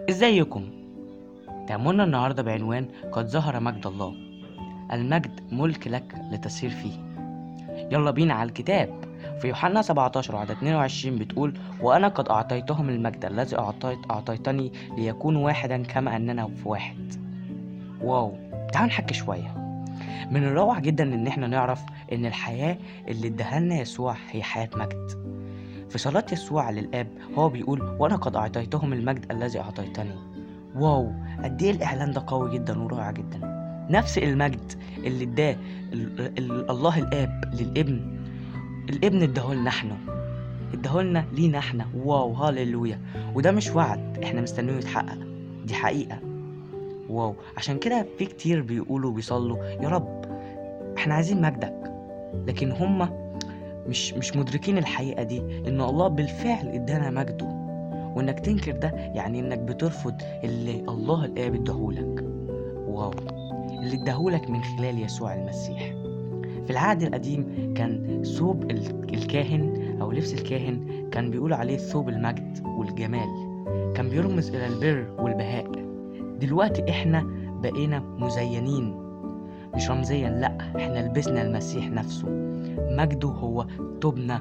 ازيكم تأملنا النهاردة بعنوان قد ظهر مجد الله المجد ملك لك لتسير فيه يلا بينا على الكتاب في يوحنا 17 وعدد 22 بتقول وأنا قد أعطيتهم المجد الذي أعطيت أعطيتني ليكونوا واحدا كما أننا في واحد واو تعال نحكي شوية من الروعة جدا إن احنا نعرف إن الحياة اللي اداها لنا يسوع هي حياة مجد في صلاة يسوع للآب هو بيقول وأنا قد أعطيتهم المجد الذي أعطيتني واو قد إيه الإعلان ده قوي جدا ورائع جدا نفس المجد اللي اداه ال- ال- الله الآب للابن الابن اداهولنا احنا اداهولنا لينا احنا واو هاليلويا وده مش وعد احنا مستنيين يتحقق دي حقيقة واو عشان كده في كتير بيقولوا بيصلوا يا رب احنا عايزين مجدك لكن هما مش مش مدركين الحقيقة دي إن الله بالفعل إدانا مجده وإنك تنكر ده يعني إنك بترفض اللي الله الآب إداهولك واو اللي إداهولك من خلال يسوع المسيح في العهد القديم كان ثوب ال- الكاهن أو لبس الكاهن كان بيقول عليه ثوب المجد والجمال كان بيرمز إلى البر والبهاء دلوقتي إحنا بقينا مزينين مش رمزيا لأ إحنا لبسنا المسيح نفسه مجده هو توبنا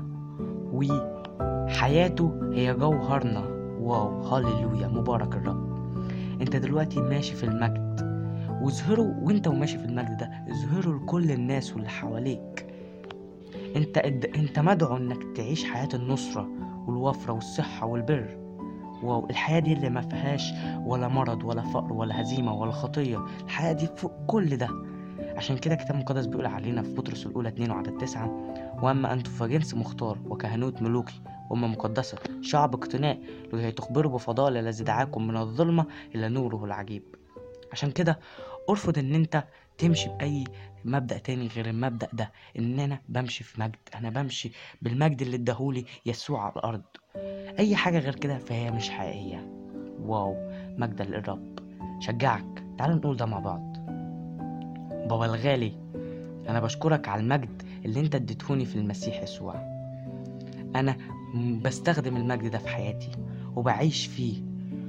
وحياته هي جوهرنا واو هاليلويا مبارك الرب انت دلوقتي ماشي في المجد واظهره وانت وماشي في المجد ده اظهره لكل الناس واللي حواليك انت انت مدعو انك تعيش حياة النصرة والوفرة والصحة والبر واو الحياة دي اللي ما فيهاش ولا مرض ولا فقر ولا هزيمة ولا خطية الحياة دي فوق كل ده عشان كده الكتاب المقدس بيقول علينا في بطرس الأولى 2 وعدد 9 وأما أنتم فجنس مختار وكهنوت ملوكي أمة مقدسة شعب اقتناء لكي تخبروا بفضائل الذي دعاكم من الظلمة إلى نوره العجيب عشان كده ارفض إن أنت تمشي بأي مبدأ تاني غير المبدأ ده إن أنا بمشي في مجد أنا بمشي بالمجد اللي اداهولي يسوع على الأرض أي حاجة غير كده فهي مش حقيقية واو مجدا للرب شجعك تعالوا نقول ده مع بعض بابا الغالي أنا بشكرك على المجد اللي أنت اديتهوني في المسيح يسوع أنا م- بستخدم المجد ده في حياتي وبعيش فيه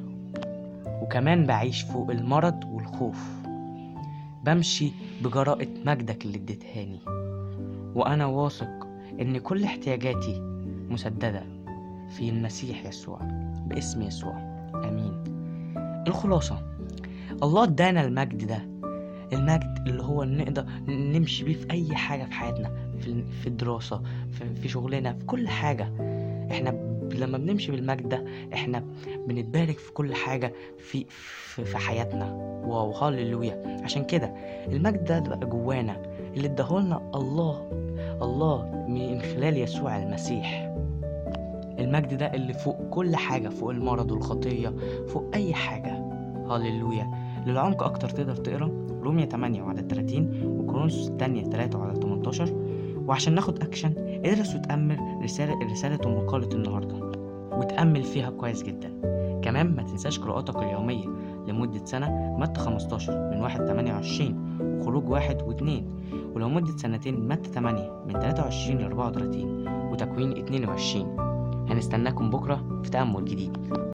وكمان بعيش فوق المرض والخوف بمشي بجراءة مجدك اللي اديتهاني وأنا واثق إن كل احتياجاتي مسددة في المسيح يسوع باسم يسوع آمين الخلاصة الله ادانا المجد ده المجد اللي هو نقدر نمشي بيه في اي حاجه في حياتنا في في الدراسه في, في شغلنا في كل حاجه احنا ب- لما بنمشي بالمجد ده احنا بنتبارك في كل حاجه في في, في حياتنا واو هاليلويا عشان كده المجد ده بقى جوانا اللي اداهولنا الله الله من خلال يسوع المسيح المجد ده اللي فوق كل حاجه فوق المرض والخطيه فوق اي حاجه هاليلويا للعمق اكتر تقدر تقرا رومية 8 وعدد 30 وكورنثوس الثانية 3 وعدد 18 وعشان ناخد اكشن ادرس وتأمل رسالة رسالة ومقالة النهاردة وتأمل فيها كويس جدا كمان ما تنساش قراءاتك اليومية لمدة سنة متى 15 من 1 28 وخروج واحد واتنين ولو مدة سنتين متى 8 من 23 ل 34 وتكوين 22 هنستناكم بكرة في تأمل جديد